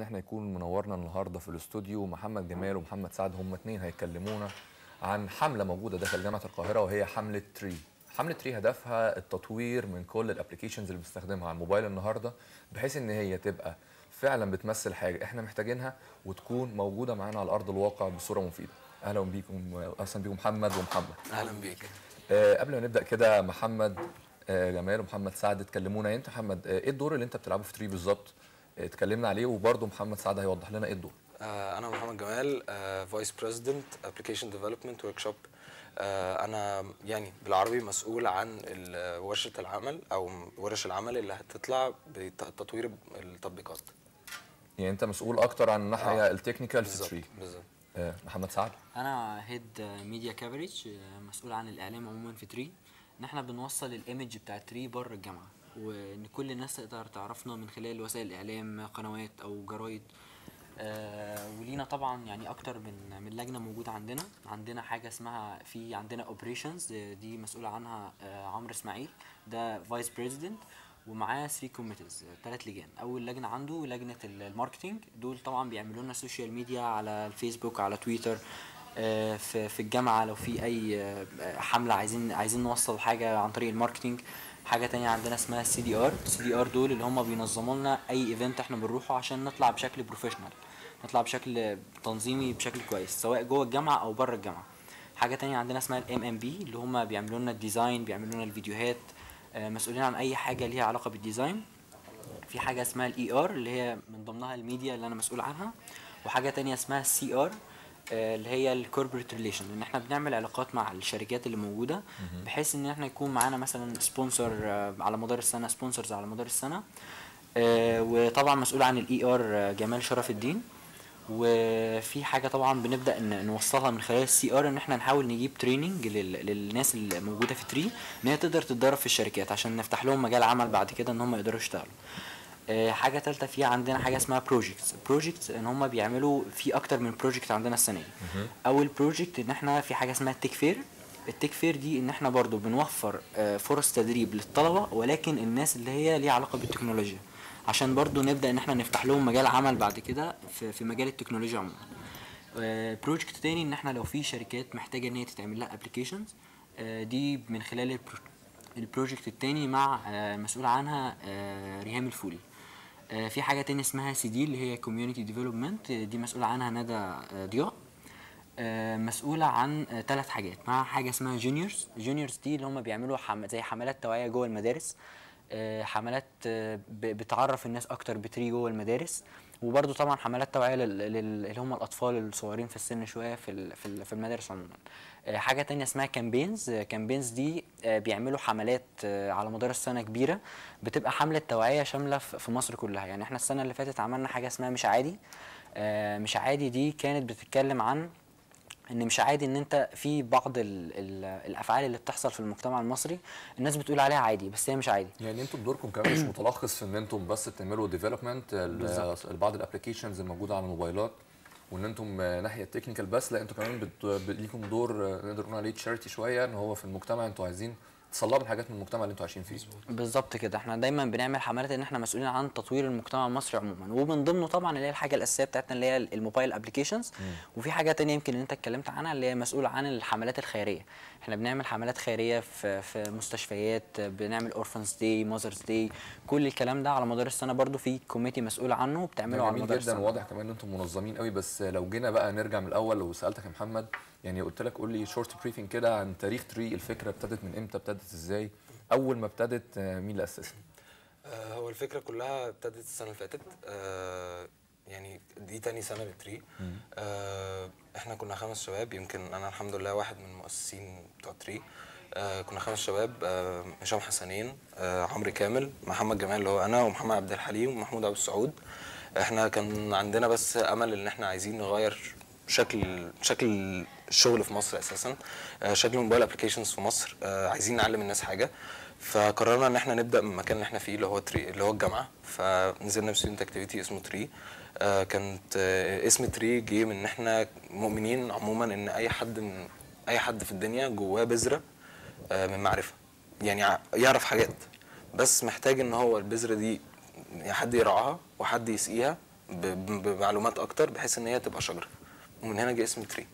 احنا يكون منورنا النهارده في الاستوديو محمد جمال ومحمد سعد هم اتنين هيكلمونا عن حمله موجوده داخل جامعه القاهره وهي حمله تري حمله تري هدفها التطوير من كل الابلكيشنز اللي بنستخدمها على الموبايل النهارده بحيث ان هي تبقى فعلا بتمثل حاجه احنا محتاجينها وتكون موجوده معانا على ارض الواقع بصوره مفيده اهلا بيكم اهلا بيكم محمد ومحمد اهلا بيك آه، قبل ما نبدا كده محمد آه، جمال ومحمد سعد تكلمونا انت محمد آه، ايه الدور اللي انت بتلعبه في تري بالظبط آه، اتكلمنا عليه وبرده محمد سعد هيوضح لنا ايه الدور آه انا محمد جمال فايس بريزيدنت ابلكيشن ديفلوبمنت ورك شوب انا يعني بالعربي مسؤول عن ال- ورشه العمل او ورش العمل اللي هتطلع بتطوير التطبيقات يعني انت مسؤول اكتر عن الناحيه آه. التكنيكال في بالظبط تري بالظبط آه، محمد سعد انا هيد ميديا كفرج مسؤول عن الاعلام عموما في تري ان احنا بنوصل الايمج بتاع تري بره الجامعه وان كل الناس تقدر تعرفنا من خلال وسائل الاعلام قنوات او جرايد آه ولينا طبعا يعني اكتر من من لجنه موجوده عندنا عندنا حاجه اسمها في عندنا اوبريشنز دي مسؤول عنها آه عمرو اسماعيل ده فايس بريزيدنت ومعاه 3 كوميتيز ثلاث لجان اول لجنه عنده لجنه ال- الماركتينج دول طبعا بيعملوا لنا سوشيال ميديا على الفيسبوك على تويتر آه، في في الجامعه لو في اي آه، حمله عايزين عايزين نوصل حاجه عن طريق الماركتينج حاجه تانية عندنا اسمها السي دي ار السي دي ار دول اللي هم بينظموا لنا اي ايفنت احنا بنروحه عشان نطلع بشكل بروفيشنال نطلع بشكل تنظيمي بشكل كويس سواء جوه الجامعه او بره الجامعه حاجه تانية عندنا اسمها الام ام بي اللي هم بيعملوا لنا الديزاين بيعملوا لنا الفيديوهات آه، مسؤولين عن اي حاجه ليها علاقه بالديزاين في حاجه اسمها الاي ار اللي هي من ضمنها الميديا اللي انا مسؤول عنها وحاجه تانية اسمها السي ار اللي هي الكوربريت ريليشن ان احنا بنعمل علاقات مع الشركات اللي موجوده بحيث ان احنا يكون معانا مثلا سبونسر على مدار السنه سبونسرز على مدار السنه آه، وطبعا مسؤول عن الاي ار جمال شرف الدين وفي حاجه طبعا بنبدا ان نوصلها من خلال السي ار ان احنا نحاول نجيب تريننج للناس اللي موجوده في تري ان هي تقدر تتدرب في الشركات عشان نفتح لهم مجال عمل بعد كده ان هم يقدروا يشتغلوا آه، حاجه ثالثه في عندنا حاجه اسمها بروجكتس بروجكتس ان هم بيعملوا في اكتر من بروجكت عندنا السنه دي اول بروجكت ان احنا في حاجه اسمها التك فير التك فير دي ان احنا برضو بنوفر آه، فرص تدريب للطلبه ولكن الناس اللي هي ليها علاقه بالتكنولوجيا عشان برضو نبدا ان احنا نفتح لهم مجال عمل بعد كده في, في مجال التكنولوجيا عموما بروجكت تاني ان احنا لو في شركات محتاجه ان هي تتعمل لها ابلكيشنز دي من خلال البرو- البروجكت التاني مع آه، مسؤول عنها آه، ريهام الفولي آه، في حاجه تانية اسمها سي دي اللي هي كوميونتي ديفلوبمنت دي مسؤول عنها ندى آه، ضياء آه، مسؤولة عن ثلاث حاجات مع حاجة اسمها جونيورز جونيورز دي اللي هم بيعملوا حم... زي حملات توعية جوه المدارس آه، حملات آه، ب- بتعرف الناس أكتر بتري جوه المدارس وبرضه طبعا حملات توعية لل... لل... اللي هم الأطفال الصغيرين في السن شوية في ال... في, ال... في المدارس عموما آه، حاجة تانية اسمها كامبينز كامبينز دي آه، بيعملوا حملات آه، على مدار السنة كبيرة بتبقى حملة توعية شاملة في في مصر كلها يعني احنا السنة اللي فاتت عملنا حاجة اسمها مش عادي آه، مش عادي دي كانت بتتكلم عن ان مش عادي ان انت في بعض ال ال الافعال اللي بتحصل في المجتمع المصري الناس بتقول عليها عادي بس هي مش عادي يعني انتوا دوركم كمان مش متلخص في ان انتم بس بتعملوا ديفلوبمنت لبعض الابلكيشنز الموجوده على الموبايلات وان انتم آه، ناحيه تكنيكال بس لا انتوا كمان بت... ب- ليكم دور آه، نقدر نقول عليه تشاريتي شويه ان هو في المجتمع انتوا عايزين تصلحوا حاجات من المجتمع اللي انتوا عايشين فيه بالظبط كده احنا دايما بنعمل حملات ان احنا مسؤولين عن تطوير المجتمع المصري عموما ومن ضمنه طبعا اللي هي الحاجه الاساسيه بتاعتنا اللي هي الموبايل ابلكيشنز وفي حاجه تانية يمكن اللي انت اتكلمت عنها اللي هي مسؤول عن الحملات الخيريه احنا بنعمل حملات خيريه في في مستشفيات بنعمل اورفنز داي ماذرز داي كل الكلام ده على مدار السنه برضو في كوميتي مسؤول عنه ده بتعمله على جميل مدار جدا السنه وواضح كمان ان انتم منظمين قوي بس لو جينا بقى نرجع من الاول وسالتك يا محمد يعني قلت لك قول لي شورت بريفنج كده عن تاريخ تري الفكره ابتدت من امتى ابتدت ازاي اول ما ابتدت آه، مين اللي اسسها آه، هو الفكرة كلها ابتدت السنة اللي فاتت آه، يعني دي تاني سنة للتري آه، احنا كنا خمس شباب يمكن انا الحمد لله واحد من المؤسسين بتوع تري آه، كنا خمس شباب آه، هشام حسنين آه، عمرو كامل محمد جمال اللي هو انا ومحمد عبد الحليم ومحمود عبد السعود احنا كان عندنا بس امل ان احنا عايزين نغير شكل شكل الشغل في مصر اساسا آه، شكل الموبايل ابلكيشنز في مصر آه، عايزين نعلم الناس حاجه فقررنا ان احنا نبدا من المكان اللي احنا فيه اللي هو تري اللي هو الجامعه فنزلنا بستودنت اكتيفيتي اسمه تري آه، كانت آه، اسم تري جه من ان احنا مؤمنين عموما ان اي حد من اي حد في الدنيا جواه بذره آه، من معرفه يعني ع- يعرف حاجات بس محتاج ان هو البذره دي حد يرعاها وحد يسقيها ب- ب- بمعلومات اكتر بحيث ان هي تبقى شجره ومن هنا جه اسم تري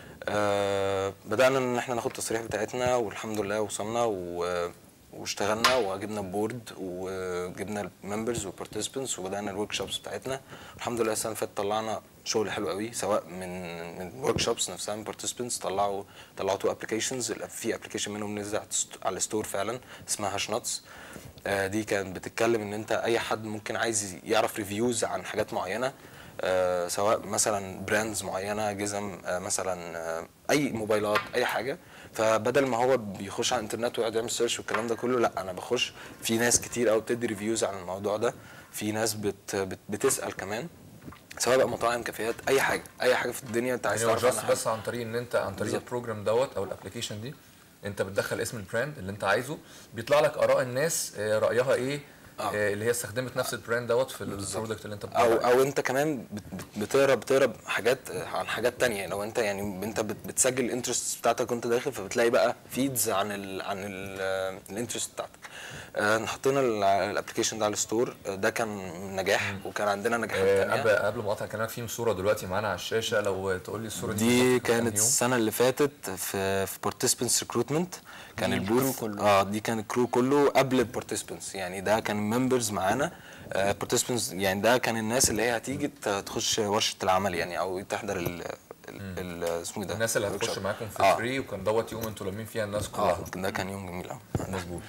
آه بدانا ان احنا ناخد التصريح بتاعتنا والحمد لله وصلنا و واشتغلنا وجبنا بورد وجبنا الممبرز والبارتيسبنتس وبدانا الورك شوبس بتاعتنا الحمد لله السنه اللي فاتت طلعنا شغل حلو قوي سواء من من الورك شوبس نفسها من بارتيسبنتس طلعوا طلعوا تو ابلكيشنز في ابلكيشن منهم نزل على الست- على الستور فعلا اسمها هاش نوتس آه، دي كانت بتتكلم ان انت اي حد ممكن عايز يعرف ريفيوز عن حاجات معينه آه، سواء مثلا براندز معينه جزم آه، مثلا آه، اي موبايلات اي حاجه فبدل ما هو بيخش على الانترنت ويقعد يعمل سيرش والكلام ده كله لا انا بخش في ناس كتير قوي بتدي ريفيوز عن الموضوع ده في ناس بت بت بتسال كمان سواء بقى مطاعم كافيهات اي حاجه اي حاجه في الدنيا انت عايز يعني هو تعرف جاست عنها بس عن طريق ان انت عن طريق بالظبط. البروجرام دوت او الابلكيشن دي انت بتدخل اسم البراند اللي انت عايزه بيطلع لك اراء الناس آه، رايها ايه آه. آه، اللي هي استخدمت نفس البراند دوت في البرودكت اللي انت بتقول او عليه. او انت كمان بت- بت- بتقرا بتقرا حاجات عن حاجات تانية لو انت يعني انت بت- بتسجل الانترست بتاعتك وانت داخل فبتلاقي بقى فيدز عن ال عن الانترست بتاعتك آه، حطينا الابلكيشن ده على الستور آه، ده كان نجاح وكان عندنا نجاحات آه، تانية قبل قبل ما اقطع كلامك في صوره دلوقتي معانا على الشاشه لو تقول لي الصوره دي دي بالظبط كان كانت يوم؟ السنه اللي فاتت في في بارتيسبنتس ريكروتمنت كان دي البوث الكرو كله. اه دي كان الكرو كله قبل البارتيسبنتس يعني ده كان ممبرز معانا بارتيسبنتس يعني ده كان الناس اللي هي هتيجي ت- تخش ورشه العمل يعني او تحضر ال ال- ال- اسمه إيه ده الناس اللي هتخش workshop. معاكم في آه. فري وكان دوت يوم انتوا لامين فيها الناس كلها اه ده كان يوم جميل قوي مظبوط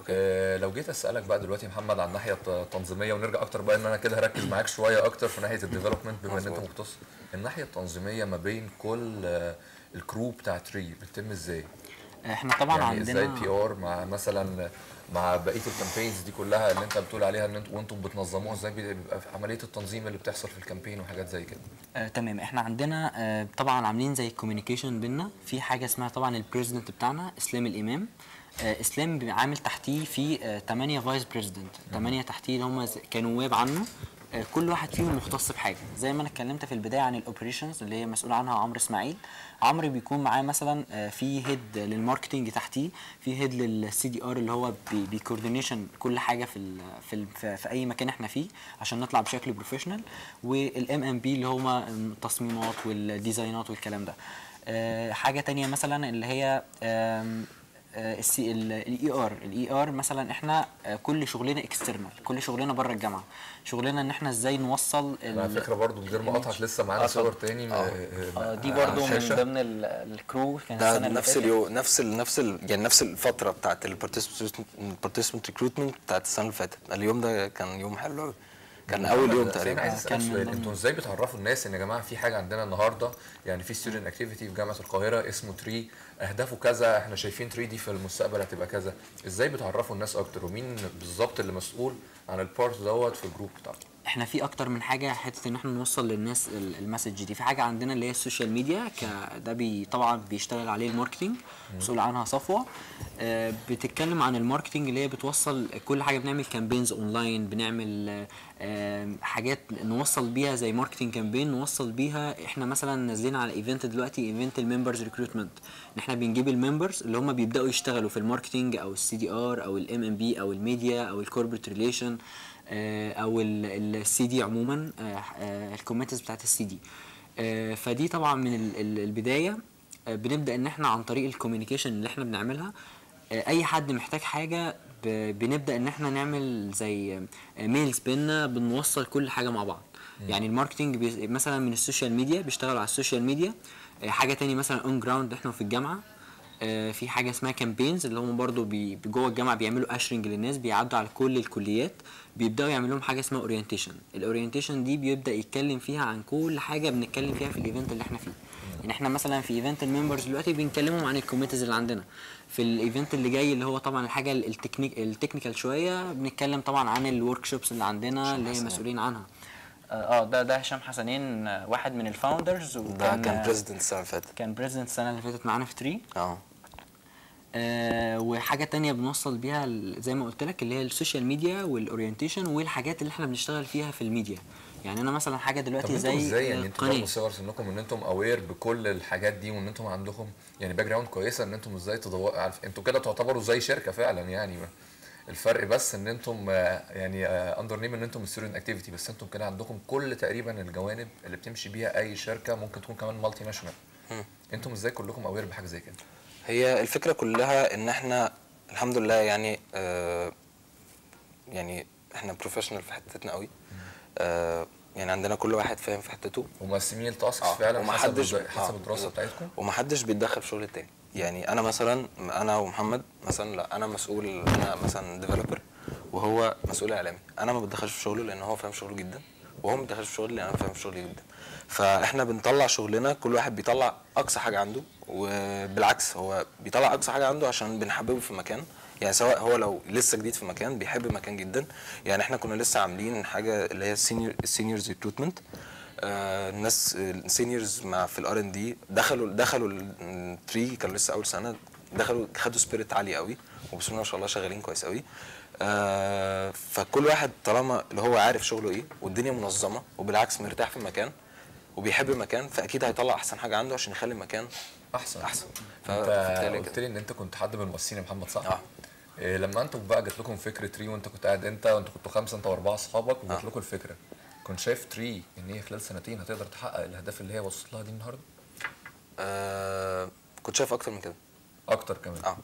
آه لو جيت اسالك بقى دلوقتي يا محمد عن الناحيه الت- التنظيميه ونرجع اكتر بقى ان انا كده هركز معاك شويه اكتر في ناحيه الديفلوبمنت بما ان انت مظبوط. مختص الناحيه التنظيميه ما بين كل آه الكرو بتاع تري بتتم ازاي؟ احنا طبعا يعني ازاي عندنا البي ار مع مثلا مع بقيه الكامبينز دي كلها اللي انت بتقول عليها ان انتوا وانتم بتنظموها ازاي بيبقى في عمليه التنظيم اللي بتحصل في الكامبين وحاجات زي كده آه تمام احنا عندنا آه طبعا عاملين زي كوميونيكيشن بينا في حاجه اسمها طبعا البريزيدنت بتاعنا اسلام الامام آه اسلام بيبقى عامل تحتيه في آه 8 فايس بريزيدنت 8 تحتيه اللي هم زي- كنواب عنه آه كل واحد فيهم مختص بحاجه زي ما انا اتكلمت في البدايه عن الاوبريشنز اللي هي مسؤول عنها عمرو اسماعيل عمرو بيكون معاه مثلا آه في هيد للماركتنج تحتيه في هيد للسي دي ار اللي هو بي- بيكوردينيشن كل حاجه في ال في, ال في, في اي مكان احنا فيه عشان نطلع بشكل بروفيشنال والام ام بي اللي هما التصميمات والديزاينات والكلام ده آه، حاجه تانية مثلا اللي هي السي الاي ار الاي ار مثلا احنا آه، كل شغلنا اكسترنال كل شغلنا بره الجامعه شغلنا ان احنا ازاي نوصل على ال- فكره برضو من غير ما اقطعك لسه معانا آه، صور اتفضل. تاني آه. آه، دي على برضو من الشاشة. ضمن ال- الكرو كان ده السنه اللي نفس فاتت. اليوم نفس ال نفس ال يعني نفس الفتره بتاعت البارتيسبنت ريكروتمنت بتاعت السنه اللي فاتت اليوم ده كان يوم حلو قوي كان اول يوم انا تقريبا عايز اسالك كان من سؤال ضمن- انتوا ازاي بتعرفوا الناس ان يا جماعه في حاجه عندنا النهارده يعني في ستودنت اكتيفيتي في جامعه القاهره اسمه تري اهدافه كذا احنا شايفين تري دي في المستقبل هتبقى كذا ازاي بتعرفوا الناس اكتر ومين بالظبط اللي مسؤول عن البارت دوت في الجروب بتاعكم احنا في اكتر من حاجه حته ان احنا نوصل للناس ال- المسج دي في حاجه عندنا اللي هي السوشيال ميديا ك ده بي طبعا بيشتغل عليه الماركتينج مسؤول عنها صفوه آه، بتتكلم عن الماركتينج اللي هي بتوصل كل حاجه بنعمل كامبينز اونلاين بنعمل آه، آه، حاجات نوصل بيها زي ماركتينج كامبين نوصل بيها احنا مثلا نازلين على ايفنت دلوقتي ايفنت الممبرز ريكروتمنت ان احنا بنجيب الممبرز اللي هم بيبداوا يشتغلوا في الماركتينج او السي دي ار او الام ام بي او الميديا او الكوربريت ريليشن آه، او السي دي عموما الكومنتس بتاعت السي دي فدي طبعا من ال- ال- البدايه آه، بنبدا ان احنا عن طريق الكوميونيكيشن اللي احنا بنعملها آه، اي حد محتاج حاجه ب- بنبدا ان احنا نعمل زي ميلز بينا بنوصل كل حاجه مع بعض يعني الماركتنج بي- مثلا من السوشيال ميديا بيشتغل على السوشيال ميديا آه، حاجه تاني مثلا اون جراوند احنا في الجامعه آه، في حاجه اسمها كامبينز اللي هم برضو بي جوه الجامعه بيعملوا اشرنج للناس بيعدوا على كل الكليات بيبداوا يعملوا لهم حاجه اسمها اورينتيشن الاورينتيشن دي بيبدا يتكلم فيها عن كل حاجه بنتكلم فيها في الايفنت اللي احنا فيه يعني احنا مثلا في ايفنت الممبرز دلوقتي بنكلمهم عن الكوميتيز اللي عندنا في الايفنت اللي جاي اللي هو طبعا الحاجه التكنيك التكنيكال شويه بنتكلم طبعا عن الورك شوبس اللي عندنا اللي هي مسؤولين عنها اه ده ده هشام حسنين آه، واحد من الفاوندرز ده كان بريزيدنت السنه اللي فاتت كان بريزيدنت السنه اللي فاتت معانا في تري اه آه وحاجه تانية بنوصل بيها ال- زي ما قلت لك اللي هي السوشيال ميديا والاورينتيشن والحاجات اللي احنا بنشتغل فيها في الميديا يعني انا مثلا حاجه طب دلوقتي انتوا زي ازاي يعني انتوا قناه برضه صغر سنكم ان انتم اوير بكل الحاجات دي وان انتم عندكم يعني باك جراوند كويسه ان انتم ازاي تدوروا عارف انتوا كده تعتبروا زي شركه فعلا يعني الفرق بس ان انتم آه، يعني اندر نيم ان انتم ستودنت اكتيفيتي بس انتم كده عندكم كل تقريبا الجوانب اللي بتمشي بيها اي شركه ممكن تكون كمان مالتي ناشونال انتم ازاي كلكم اوير بحاجه زي كده هي الفكره كلها ان احنا الحمد لله يعني آه يعني احنا بروفيشنال في حتتنا قوي آه يعني عندنا كل واحد فاهم في حتته ومقسمين التاسكس آه، فعلا حسب ومحدش- الد- حسب آه، الدراسه بالظبط. بتاعتكم ومحدش بيتدخل في شغل التاني يعني انا مثلا انا ومحمد مثلا لا انا مسؤول انا مثلا ديفلوبر وهو مسؤول اعلامي انا ما بتدخلش في شغله لان هو فاهم شغله جدا وهو ما بيتدخلش في شغلي لان انا فاهم شغلي جدا فاحنا بنطلع شغلنا كل واحد بيطلع اقصى حاجه عنده وبالعكس هو بيطلع اقصى حاجه عنده عشان بنحببه في مكان يعني سواء هو لو لسه جديد في مكان بيحب المكان جدا يعني احنا كنا لسه عاملين حاجه اللي هي السينيور السينيورز ريكروتمنت آه، الناس السينيورز مع في الار ان دي دخلوا دخلوا التري كانوا لسه اول سنه دخلوا خدوا سبيريت عالي قوي وبسم الله ما شاء الله شغالين كويس قوي آه فكل واحد طالما اللي هو عارف شغله ايه والدنيا منظمه وبالعكس مرتاح في المكان وبيحب المكان فاكيد هيطلع احسن حاجه عنده عشان يخلي المكان احسن احسن انت فبالتالي قلت كده. لي ان انت كنت حد من المؤسسين يا محمد صح؟ اه. إيه لما انتم بقى جات لكم فكره تري وانت كنت قاعد انت وانتوا كنتوا خمسه انت واربعه اصحابك وجات اه. لكم الفكره كنت شايف تري ان هي خلال سنتين هتقدر تحقق الاهداف اللي هي وصلت لها دي النهارده؟ آه كنت شايف اكتر من كده اكتر كمان اه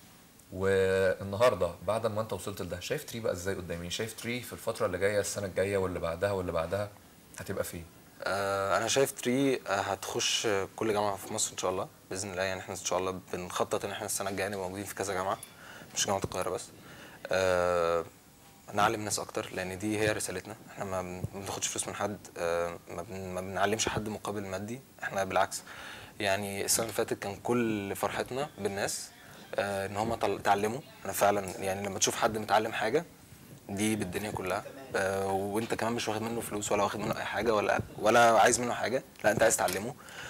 والنهارده بعد ما انت وصلت لده شايف تري بقى ازاي قدامي؟ شايف تري في الفتره اللي جايه السنه الجايه واللي بعدها واللي بعدها هتبقى فين؟ آه، انا شايف تري آه، هتخش آه، كل جامعه في مصر ان شاء الله باذن الله يعني احنا ان شاء الله بنخطط ان احنا السنه الجايه نبقى موجودين في كذا جامعه مش جامعه القاهره بس آه، نعلم ناس اكتر لان دي هي رسالتنا احنا ما بن- ما بناخدش فلوس من حد آه، ما بن- ما بنعلمش حد مقابل مادي احنا بالعكس يعني السنه اللي فاتت كان كل فرحتنا بالناس آه، ان هم اتعلموا انا فعلا يعني لما تشوف حد متعلم حاجه دي بالدنيا كلها آه، وانت كمان مش واخد منه فلوس ولا واخد منه اي حاجه ولا ولا عايز منه حاجه لا انت عايز تعلمه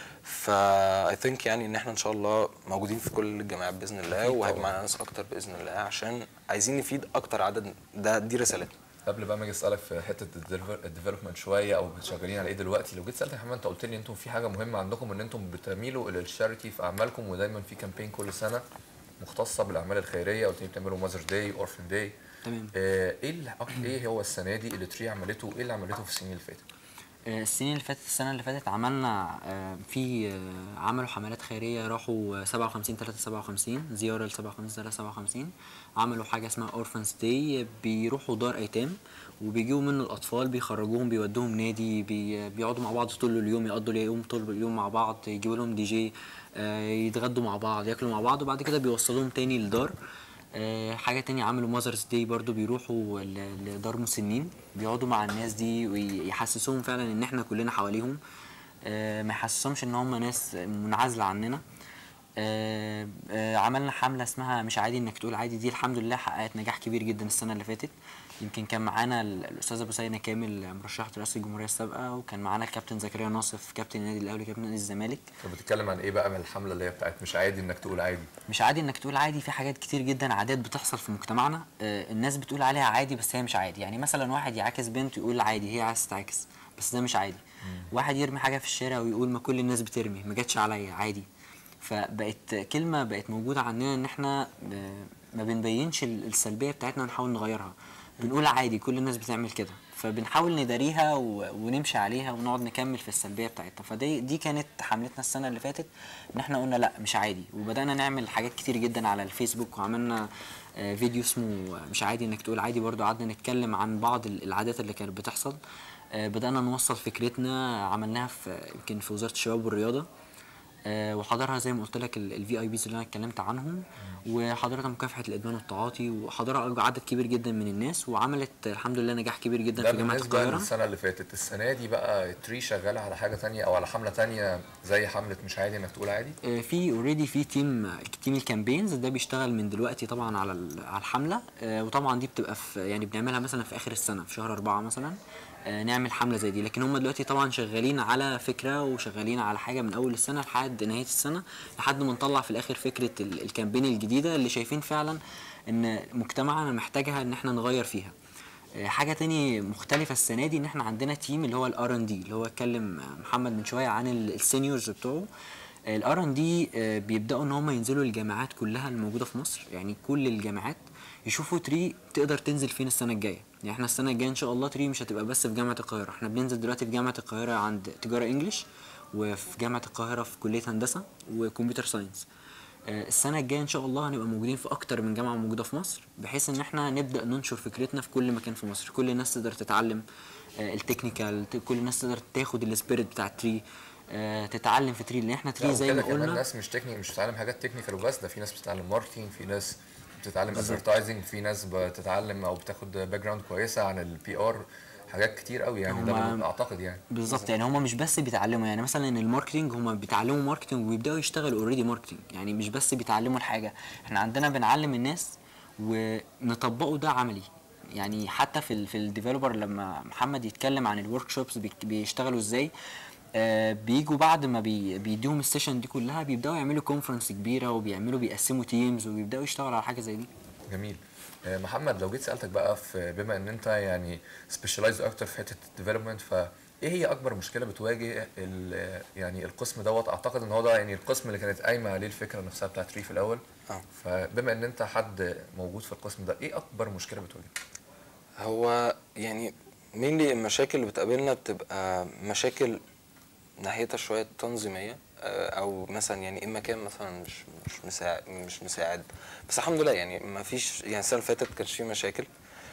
فا اي ثينك يعني ان احنا ان شاء الله موجودين في كل الجامعات باذن الله أكيد وهيبقى طبعاً. معانا ناس اكتر باذن الله عشان عايزين نفيد اكتر عدد ده دي رسالتنا قبل بقى ما اجي اسالك في حته الديفلوبمنت شويه او شغالين على ايه دلوقتي لو جيت سالتك يا محمد انت قلت لي انتم في حاجه مهمه عندكم ان انتم بتميلوا الى الشاريتي في اعمالكم ودايما في كامبين كل سنه مختصه بالاعمال الخيريه قلت لي بتعملوا ماذرز داي اورفن داي تمام ايه اللي ايه هو السنه دي اللي تري عملته وايه اللي عملته في السنين اللي فاتت آه، السنين اللي فاتت السنة اللي فاتت عملنا آه، في آه، عملوا حملات خيرية راحوا آه، 57 3 57 زيارة ل 57 3 57 عملوا حاجة اسمها اورفنز داي بيروحوا دار ايتام وبيجيبوا منه الاطفال بيخرجوهم بيودوهم نادي بي بيقعدوا مع بعض طول اليوم يقضوا اليوم طول اليوم مع بعض يجيبوا لهم دي جي آه، يتغدوا مع بعض ياكلوا مع بعض وبعد كده بيوصلوهم تاني للدار آه، حاجة تانية عملوا ماذرز داي برضو بيروحوا ل- لدار مسنين بيقعدوا مع الناس دي ويحسسوهم فعلا ان احنا كلنا حواليهم آه، ما يحسسهمش ان هم ناس منعزلة عننا آه، آه، عملنا حملة اسمها مش عادي انك تقول عادي دي الحمد لله حققت نجاح كبير جدا السنة اللي فاتت يمكن كان معانا ال- الاستاذة بوسينة كامل مرشحة رئاسة الجمهورية السابقة وكان معانا الكابتن زكريا ناصف كابتن النادي الاهلي كابتن نادي الزمالك طب بتتكلم عن ايه بقى من الحمله اللي هي بتاعت مش عادي انك تقول عادي مش عادي انك تقول عادي في حاجات كتير جدا عادات بتحصل في مجتمعنا آه، الناس بتقول عليها عادي بس هي مش عادي يعني مثلا واحد يعاكس بنت يقول عادي هي عايزه تعاكس بس ده مش عادي واحد يرمي حاجه في الشارع ويقول ما كل الناس بترمي ما جاتش عليا عادي فبقت كلمه بقت موجوده عندنا ان احنا آه، ما بنبينش ال- السلبيه بتاعتنا نحاول نغيرها بنقول عادي كل الناس بتعمل كده فبنحاول نداريها و- ونمشي عليها ونقعد نكمل في السلبيه بتاعتنا فدي دي كانت حملتنا السنه اللي فاتت ان احنا قلنا لا مش عادي وبدانا نعمل حاجات كتير جدا على الفيسبوك وعملنا آه، فيديو اسمه مش عادي انك تقول عادي برضو قعدنا نتكلم عن بعض ال- العادات اللي كانت بتحصل آه، بدانا نوصل فكرتنا عملناها في يمكن في وزاره الشباب والرياضه آه، وحضرها زي ما قلت لك الفي اي بيز اللي انا اتكلمت عنهم وحضرتها مكافحه الادمان والتعاطي وحضرها عدد كبير جدا من الناس وعملت الحمد لله نجاح كبير جدا ده في جامعه بالنسبه القاهره للسنه اللي فاتت السنه دي بقى تري شغاله على حاجه تانية او على حمله تانية زي حمله مش عادي انك تقول عادي آه، في اوريدي في تيم تيم الكامبينز ده بيشتغل من دلوقتي طبعا على ال- على الحمله آه، وطبعا دي بتبقى في يعني بنعملها مثلا في اخر السنه في شهر أربعة مثلا آه، نعمل حمله زي دي لكن هم دلوقتي طبعا شغالين على فكره وشغالين على حاجه من اول السنه لحد نهايه السنه لحد ما نطلع في الاخر فكره ال- الكامبين الجديده اللي شايفين فعلا ان مجتمعنا محتاجها ان احنا نغير فيها آه، حاجه تاني مختلفه السنه دي ان احنا عندنا تيم اللي هو الار ان دي اللي هو اتكلم محمد من شويه عن ال- السينيورز بتوعه الار ان دي بيبداوا ان هم ينزلوا الجامعات كلها الموجوده في مصر يعني كل الجامعات يشوفوا تري تقدر تنزل فين السنه الجايه يعني احنا السنه الجايه ان شاء الله تري مش هتبقى بس في جامعه القاهره احنا بننزل دلوقتي في جامعه القاهره عند تجاره انجلش وفي جامعه القاهره في كليه هندسه وكمبيوتر ساينس آه، السنه الجايه ان شاء الله هنبقى موجودين في اكتر من جامعه موجوده في مصر بحيث ان احنا نبدا ننشر فكرتنا في كل مكان في مصر كل الناس تقدر تتعلم آه، التكنيكال ت- كل الناس تقدر تاخد السبيريت بتاع التري آه، تتعلم في تري لان احنا لا، تري زي وكده ما كمان قلنا ناس مش تكنيك مش بتتعلم حاجات تكنيكال وبس ده في ناس بتتعلم ماركتينج في ناس بتتعلم ادفرتايزنج في ناس بتتعلم او بتاخد باك جراوند كويسه عن البي ار حاجات كتير قوي يعني ده هما- من- اعتقد يعني بالظبط يعني هما مش بس بيتعلموا يعني مثلا الماركتينج هما بيتعلموا ماركتينج وبيبداوا يشتغلوا اوريدي ماركتينج يعني مش بس بيتعلموا الحاجه احنا عندنا بنعلم الناس ونطبقه ده عملي يعني حتى في ال في الديفلوبر لما محمد يتكلم عن الورك شوبس بيشتغلوا ازاي آه بيجوا بعد ما بي بيديهم السيشن دي كلها بيبداوا يعملوا كونفرنس كبيره وبيعملوا بيقسموا تيمز وبيبداوا يشتغلوا على حاجه زي دي جميل آه، محمد لو جيت سالتك بقى في بما ان انت يعني سبيشالايز اكتر في حته الديفلوبمنت فايه هي اكبر مشكله بتواجه ال- يعني القسم دوت اعتقد ان هو ده يعني القسم اللي كانت قايمه عليه الفكره نفسها بتاعت ري في الاول اه فبما ان انت حد موجود في القسم ده ايه اكبر مشكله بتواجهك هو يعني مين المشاكل اللي بتقابلنا بتبقى مشاكل ناحيتها شويه تنظيميه آه، او مثلا يعني اما كان مثلا مش مش مساعد مش مساعد بس الحمد لله يعني ما فيش يعني السنه اللي فاتت كانش في مشاكل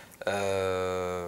آه،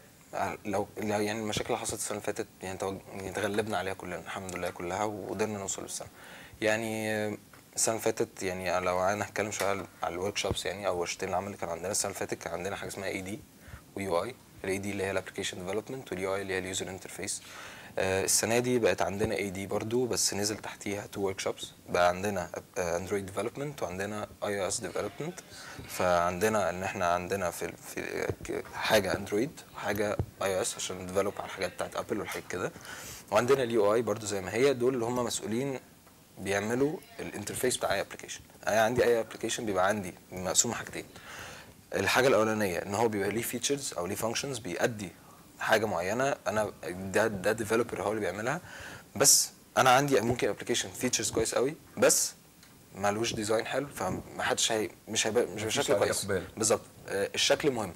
لو لو يعني المشاكل اللي حصلت السنه اللي فاتت يعني توج- يعني تغلبنا عليها كلنا الحمد لله كلها وقدرنا نوصل للسنه يعني آه، السنه اللي فاتت يعني لو انا هتكلم شويه على- على الورك شوبس يعني او ورشتين العمل اللي كان عندنا السنه اللي فاتت كان عندنا حاجه اسمها اي دي ويو اي الاي دي اللي هي الابلكيشن ديفلوبمنت واليو اي اللي هي اليوزر انترفيس السنه دي بقت عندنا اي دي برضو بس نزل تحتيها تو ورك شوبس بقى عندنا اندرويد ديفلوبمنت وعندنا اي او اس ديفلوبمنت فعندنا ان احنا عندنا في في ك- حاجه اندرويد وحاجه اي او اس عشان نديفلوب على الحاجات بتاعت ابل والحاجات كده وعندنا اليو اي برضو زي ما هي دول اللي هم مسؤولين بيعملوا الانترفيس بتاع اي ابلكيشن انا عندي اي ابلكيشن بيبقى عندي مقسوم حاجتين الحاجه الاولانيه ان هو بيبقى ليه فيتشرز او ليه فانكشنز بيأدي حاجه معينه انا ده ده ديفلوبر هو اللي بيعملها بس انا عندي ممكن ابلكيشن فيتشرز كويس قوي بس مالوش ديزاين حلو فمحدش هي مش هيبقى مش مفيش بشكل عليه كويس إقبال. بالظبط آه، الشكل مهم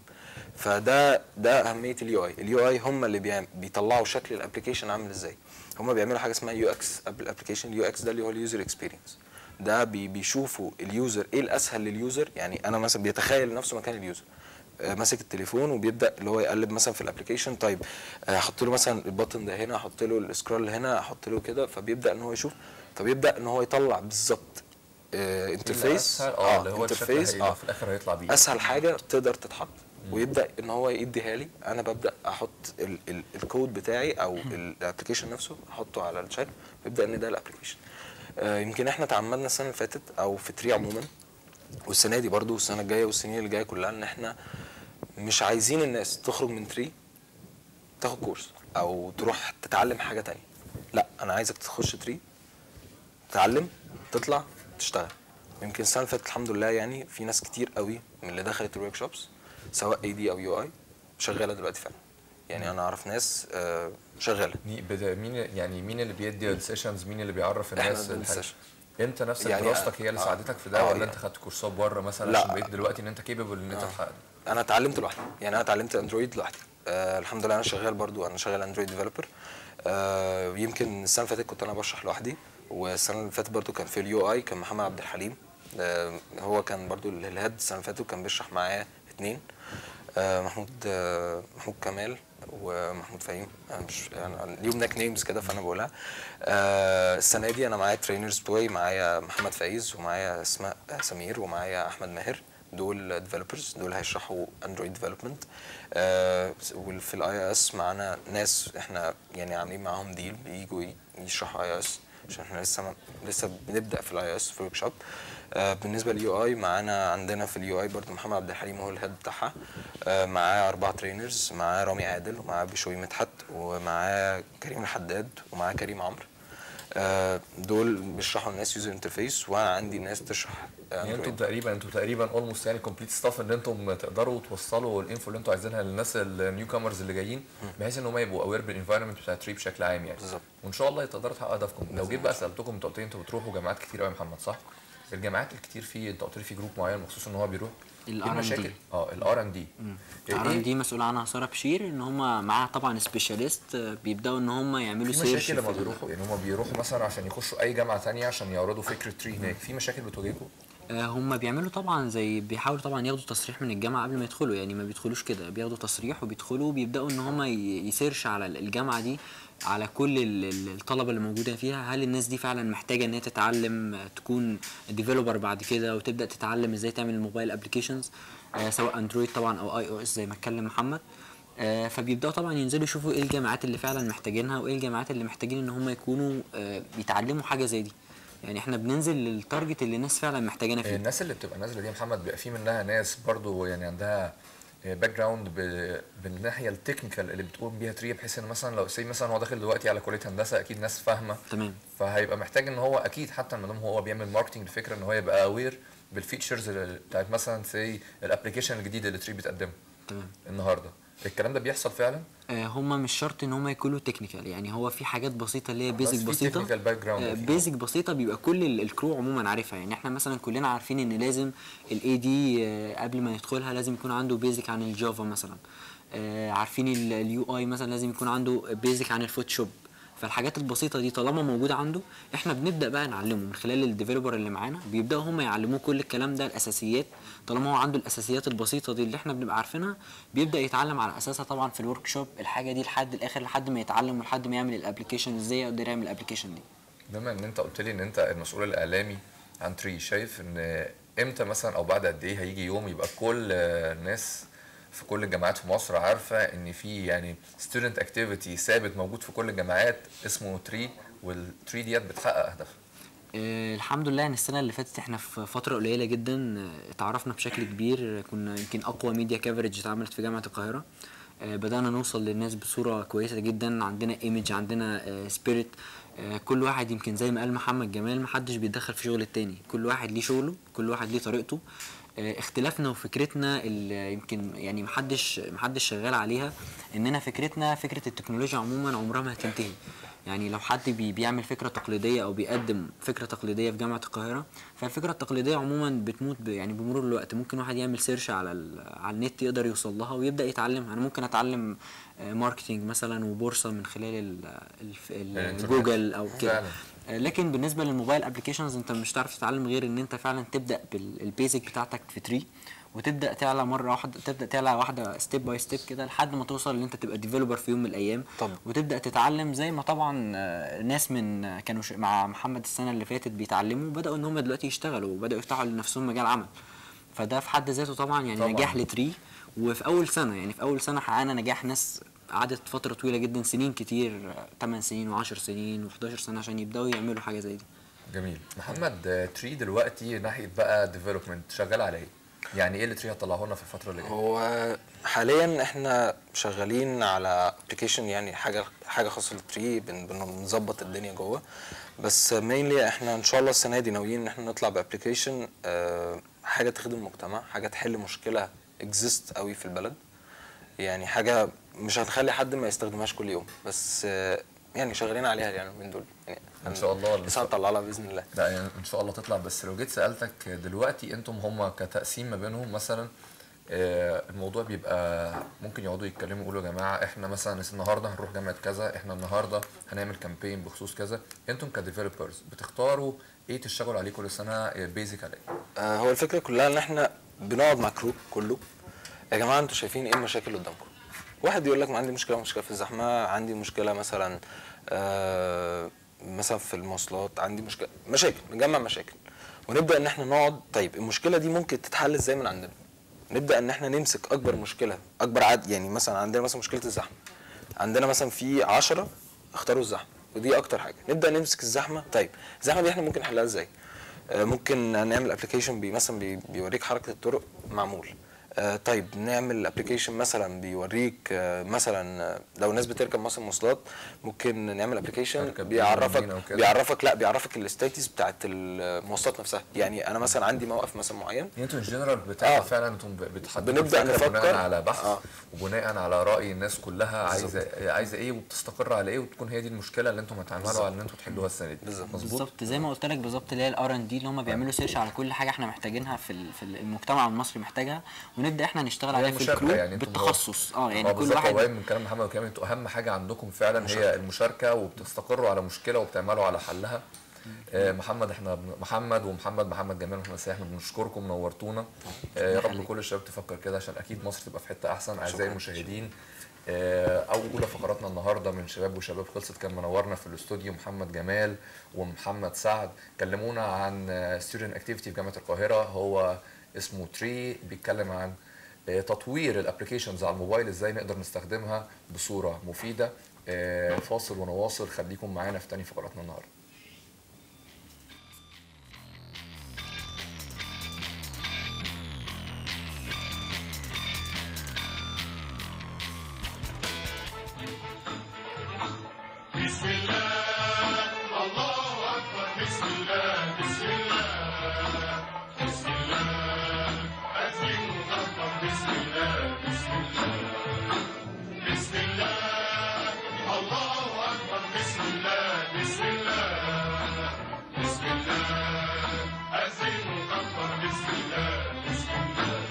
فده ده اهميه اليو اي اليو اي هم اللي بيعم- بيطلعوا شكل الابلكيشن عامل ازاي هم بيعملوا حاجه اسمها يو اكس قبل الابلكيشن اليو اكس ده اللي هو اليوزر اكسبيرينس ده بي بيشوفوا اليوزر ايه الاسهل لليوزر يعني انا مثلا بيتخيل نفسه مكان اليوزر آه، ماسك التليفون وبيبدا اللي هو يقلب مثلا في الابلكيشن طيب آه، احط له مثلا البutton ده هنا احط له السكرول هنا احط له كده فبيبدا ان هو يشوف فبيبدا ان هو يطلع بالظبط انترفيس اه اللي هو الشكل انترفيس اللي في الاخر هيطلع بيه اسهل حاجه تقدر تتحط ويبدا ان هو يديها لي انا ببدا احط ال ال الكود بتاعي او الابلكيشن نفسه احطه على الشات ويبدا ان ده الابلكيشن آه يمكن احنا تعمدنا السنه اللي فاتت او في تري عموما والسنه دي برضو والسنه الجايه والسنين اللي جايه كلها ان احنا مش عايزين الناس تخرج من تري تاخد كورس او تروح تتعلم حاجه تانية لا انا عايزك تخش تري تتعلم تطلع تشتغل يمكن السنه اللي فاتت الحمد لله يعني في ناس كتير قوي من اللي دخلت الورك شوبس سواء اي دي او يو اي شغاله دلوقتي فعلا يعني انا اعرف ناس آه، شغاله مي- بت- مين يعني مين اللي بيدي السيشنز مين اللي بيعرف إحنا الناس بندي الحاجة؟ السيشن. انت نفسك يعني دراستك هي اللي آه. ساعدتك في ده آه، ولا يعني. انت خدت كورسات بره مثلا لا. عشان بقيت دلوقتي ان انت كيبل ان انت آه. تحقق انا اتعلمت لوحدي يعني انا اتعلمت اندرويد لوحدي آه الحمد لله انا شغال برضو انا شغال اندرويد ديفلوبر آه يمكن السنه اللي فاتت كنت انا بشرح لوحدي والسنه اللي فاتت برضو كان في اليو اي كان محمد عبد الحليم آه هو كان برضو الهيد السنه اللي فاتت كان بيشرح معايا اتنين آه محمود آه محمود كمال ومحمود فهيم انا مش يعني ليهم ناك نيمز كده فانا بقولها آه السنه دي انا معايا ترينرز بوي معايا محمد فايز ومعايا اسماء سمير ومعايا احمد ماهر دول ديفلوبرز دول هيشرحوا اندرويد ديفلوبمنت وفي الاي اس معانا ناس احنا يعني عاملين معاهم ديل بييجوا ي- يشرحوا اي اس عشان احنا لسه ما لسه بنبدا في الاي اس في ورك شوب بالنسبه لليو اي معانا عندنا في اليو اي برضه محمد عبد الحليم هو الهيد بتاعها آه، معاه اربعه ترينرز معاه رامي عادل ومعاه بشوي مدحت ومعاه كريم الحداد ومعاه كريم عمرو آه، دول بيشرحوا الناس يوزر انترفيس وانا عندي ناس تشرح يعني انتوا اندرويد تقريبا انتوا تقريبا اولموست يعني كومبليت ستاف ان انتم تقدروا توصلوا الانفو اللي انتوا عايزينها للناس النيو كامرز اللي جايين بحيث ان هم يبقوا اوير بالانفايرمنت بتاع تري بشكل عام يعني بالظبط. وان شاء الله تقدروا تحققوا هدفكم لو جيت بقى سالتكم انتوا قلت لي انتوا بتروحوا جامعات كتير قوي يا محمد صح؟ الجامعات الكتير فيه انت قلت لي في جروب معين مخصوص ان هو بيروح ال إيه R&D. المشاكل اه الار ان دي الار دي مسؤول عنها ساره بشير ان هم معاها طبعا سبيشاليست بيبداوا ان هم يعملوا في سيرش مشاكل لما في ال- بيروحوا يعني هم بيروحوا مثلا عشان يخشوا اي جامعه تانية عشان يعرضوا فكره تري هناك في مشاكل بتواجهكم آه، هم بيعملوا طبعا زي بيحاولوا طبعا ياخدوا تصريح من الجامعه قبل ما يدخلوا يعني ما بيدخلوش كده بياخدوا تصريح وبيدخلوا وبيبداوا ان هم ي- يسيرش على ال- الجامعه دي على كل ال- ال- الطلبه اللي موجوده فيها هل الناس دي فعلا محتاجه ان هي تتعلم آه، تكون ديفلوبر بعد كده وتبدا تتعلم ازاي تعمل الموبايل ابلكيشنز سواء اندرويد طبعا او اي او اس زي ما اتكلم محمد آه، فبيبداوا طبعا ينزلوا يشوفوا ايه الجامعات اللي فعلا محتاجينها وايه الجامعات اللي محتاجين ان هم يكونوا آه، بيتعلموا حاجه زي دي يعني احنا بننزل للتارجت اللي الناس فعلا محتاجينها فيه الناس اللي بتبقى نازله دي يا محمد بيبقى في منها ناس برضو يعني عندها باك جراوند بالناحيه التكنيكال اللي بتقوم بيها تري بحيث ان مثلا لو سي مثلا هو داخل دلوقتي على كليه هندسه اكيد ناس فاهمه تمام فهيبقى محتاج ان هو اكيد حتى ما دام هو بيعمل ماركتنج الفكره ان هو يبقى اوير بالفيتشرز بتاعت مثلا سي الابلكيشن الجديد اللي تري بتقدمه تمام النهارده الكلام ده بيحصل فعلا آه هم مش شرط ان هم يكونوا تكنيكال يعني هو في حاجات بسيطه اللي هي بيزك في بسيطه technical background أكيد. بيزك بسيطه بيبقى كل ال- الكرو عموما عارفها يعني احنا مثلا كلنا عارفين ان لازم الاي دي قبل ما يدخلها لازم يكون عنده بيزك عن الجافا مثلا آه عارفين اليو اي مثلا لازم يكون عنده بيزك عن الفوتوشوب فالحاجات البسيطه دي طالما موجوده عنده احنا بنبدا بقى نعلمه من خلال الديفلوبر اللي معانا بيبداوا هم يعلموه كل الكلام ده الاساسيات طالما هو عنده الاساسيات البسيطه دي اللي احنا بنبقى عارفينها بيبدا يتعلم على اساسها طبعا في الورك شوب الحاجه دي لحد الاخر لحد ما يتعلم ولحد ما يعمل الابلكيشن ازاي يقدر يعمل الابلكيشن دي بما ان انت قلت لي ان انت المسؤول الاعلامي عن تري شايف ان امتى مثلا او بعد قد ايه هيجي يوم يبقى كل الناس في كل الجامعات في مصر عارفه ان في يعني ستودنت اكتيفيتي ثابت موجود في كل الجامعات اسمه تري والتري ديت بتحقق اهدافها آه، الحمد لله ان السنه اللي فاتت احنا في فتره قليله جدا آه، اتعرفنا بشكل كبير آه، كنا يمكن اقوى ميديا كفرج اتعملت في جامعه القاهره آه، بدانا نوصل للناس بصوره كويسه جدا عندنا ايمج عندنا سبيريت كل واحد يمكن زي ما قال محمد جمال محدش بيتدخل في شغل التاني كل واحد ليه شغله كل واحد ليه طريقته آه، اختلافنا وفكرتنا اللي يمكن يعني محدش محدش شغال عليها اننا فكرتنا فكره التكنولوجيا عموما عمرها ما هتنتهي يعني لو حد بي بيعمل فكره تقليديه او بيقدم فكره تقليديه في جامعه القاهره فالفكره التقليديه عموما بتموت ب يعني بمرور الوقت ممكن واحد يعمل سيرش على ال- على النت يقدر يوصل لها ويبدا يتعلمها انا ممكن اتعلم آه، ماركتينج مثلا وبورصه من خلال ال- الف- ال- الإنترنت. جوجل او كده فعلا. آه، لكن بالنسبه للموبايل ابلكيشنز انت مش هتعرف تتعلم غير ان انت فعلا تبدا بالبيزك بتاعتك في تري وتبدا تعلى مره واحده تبدا تعلى واحده ستيب باي ستيب كده لحد ما توصل ان انت تبقى ديفلوبر في يوم من الايام طبعا. وتبدا تتعلم زي ما طبعا آه، ناس من آه، كانوا ش- مع محمد السنه اللي فاتت بيتعلموا وبداوا ان هم دلوقتي يشتغلوا وبداوا يفتحوا لنفسهم مجال عمل فده في حد ذاته طبعا يعني طبعاً. نجاح لتري وفي اول سنه يعني في اول سنه حققنا نجاح ناس قعدت فتره طويله جدا سنين كتير 8 سنين و10 سنين و11 سنه عشان يبداوا يعملوا حاجه زي دي جميل محمد آه، تري دلوقتي ناحيه بقى ديفلوبمنت شغال على ايه يعني ايه اللي تري هتطلعه لنا في الفتره اللي جايه هو حاليا احنا شغالين على ابلكيشن يعني حاجه حاجه خاصه بالتري بن- بنظبط الدنيا جوه بس مينلي احنا ان شاء الله السنه دي ناويين ان احنا نطلع بابلكيشن حاجه تخدم المجتمع حاجه تحل مشكله اكزيست قوي في البلد يعني حاجه مش هنخلي حد ما يستخدمهاش كل يوم بس آه، يعني شغالين عليها يعني من دول يعني إن شاء الله. لسه هنطلع لها باذن الله لا يعني ان شاء الله تطلع بس لو جيت سالتك دلوقتي انتم هم كتقسيم ما بينهم مثلا آه، الموضوع بيبقى ممكن يقعدوا يتكلموا يقولوا يا جماعه احنا مثلا النهارده هنروح جامعه كذا احنا النهارده هنعمل كامبين بخصوص كذا انتم كديفلوبرز بتختاروا ايه تشتغلوا عليه كل سنه بيزك عليه آه، هو الفكره كلها ان احنا بنقعد مع كروب كله يا جماعه انتوا شايفين ايه المشاكل اللي قدامكم واحد يقول لك ما عندي مشكله مشكله في الزحمه عندي مشكله مثلا آه مثلا في المواصلات عندي مشكله مشاكل نجمع مشاكل ونبدا ان احنا نقعد طيب المشكله دي ممكن تتحل ازاي من عندنا نبدا ان احنا نمسك اكبر مشكله اكبر عدد يعني مثلا عندنا مثلا مشكله الزحمه عندنا مثلا في 10 اختاروا الزحمه ودي اكتر حاجه نبدا نمسك الزحمه طيب الزحمه دي احنا ممكن نحلها ازاي آه، ممكن نعمل ابلكيشن بي مثلا بي بيوريك حركه الطرق معمول آه طيب نعمل ابلكيشن مثلا بيوريك آه مثلا آه، لو الناس بتركب مثلا مواصلات ممكن نعمل ابلكيشن تركب بيعرفك بينا وكده. بيعرفك لا بيعرفك الستاتس بتاعت المواصلات نفسها يعني انا مثلا عندي موقف مثلا معين يعني انتوا ان جنرال بتاعوا آه. فعلا انتم بتحددوا بنبدأ الفكرة بناء نفكر. على بحث آه. وبناء على راي الناس كلها عايزه عايزه ايه وبتستقر على ايه وتكون هي دي المشكله اللي انتم هتعملوا على ان انتم تحلوها السنه دي بالظبط. مظبوط بالظبط زي ما قلت لك بالظبط اللي هي الار ان دي اللي هم بيعملوا سيرش على كل حاجه احنا محتاجينها في ال- في المجتمع المصري محتاجها ونبدا احنا نشتغل هي عليها في المشاركة الكلوب يعني انتم بالتخصص اه يعني كل بالظبط، واحد قريب من كلام محمد وكلام انتوا اهم حاجه عندكم فعلا هي المشاركه وبتستقروا على مشكله وبتعملوا على حلها آه، محمد احنا بن- محمد ومحمد محمد جمال ومحمد سيح احنا بنشكركم نورتونا آه، يا رب يخليك. كل الشباب تفكر كده عشان اكيد مصر تبقى في حته احسن اعزائي المشاهدين آه، اولى فقراتنا النهارده من شباب وشباب خلصت كان منورنا في الاستوديو محمد جمال ومحمد سعد كلمونا عن ستودنت اكتيفيتي في جامعه القاهره هو اسمه تري بيتكلم عن آه، تطوير الابلكيشنز على الموبايل ازاي نقدر نستخدمها بصوره مفيده آه، فاصل ونواصل خليكم معانا في تاني فقراتنا النهارده بسم الله الله أكبر بسم الله بسم الله بسم الله أزين وكبر بسم الله بسم الله بسم الله الله أكبر بسم الله بسم الله بسم الله أزين وكبر بسم الله بسم الله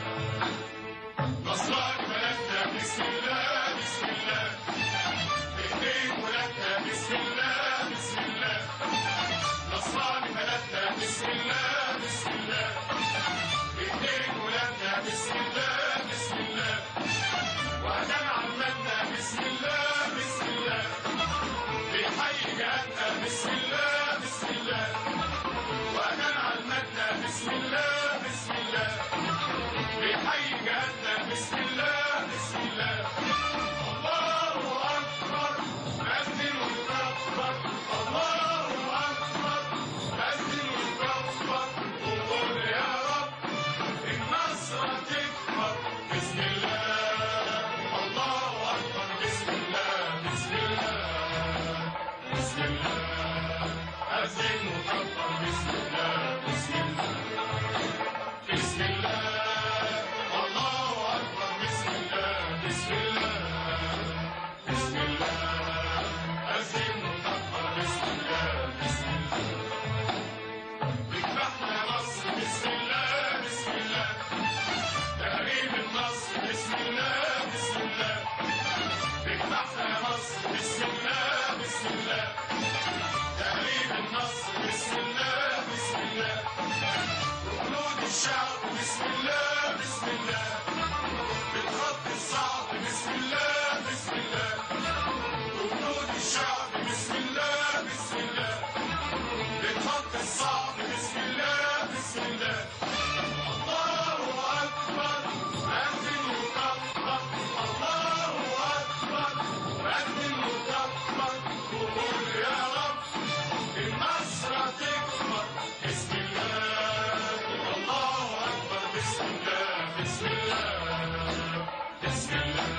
نصرك بلدنا بسم الله بسم الله ايديك ولادنا بسم الله بسم الله نصراني بلدنا بسم الله بسم الله ايديك ولادنا بسم الله بسم الله وأدام عمتنا بسم الله بسم الله بيحيي جهاتنا بسم الله بسم الله وأدام عمتنا بسم الله بسم الله بيحيي جهاتنا بسم الله بسم الله الله أكبر أذن وكبر الله أكبر أذن وكبر وقول يا رب النصر تكبر بسم الله الله أكبر بسم الله بسم الله بسم الله أذن وكبر بسم الله بسم الله بسم الله الله أكبر بسم الله بسم الله بسم الله أزين وكبر بسم الله بسم الله بذبحنا مصر بسم الله بسم الله تقريب النصر بسم الله بسم الله بذبحنا مصر بسم الله بسم الله تقريب النصر بسم الله بسم الله وجنود الشعب بسم الله بسم الله بتخط الصعب بسم الله بسم الله وجنود الشعب بسم الله بسم الله بتخط الصعب بسم الله بسم الله الله أكبر أذن وكبر الله أكبر أذن وكبر وقول يا رب النصر تكبر بسم الله الله أكبر بسم الله بسم الله بسم الله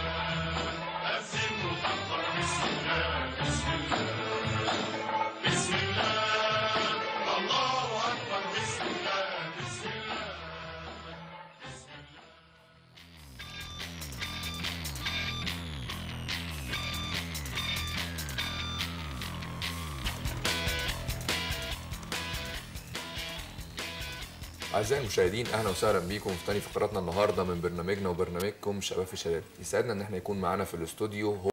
أذن وكبر بسم الله بسم الله بسم الله الله أكبر بسم الله بسم الله بسم الله أعزائي المشاهدين أهلا وسهلا بيكم في تاني فقراتنا النهاردة من برنامجنا وبرنامجكم شباب في شباب يسعدنا إن احنا يكون معانا في الاستوديو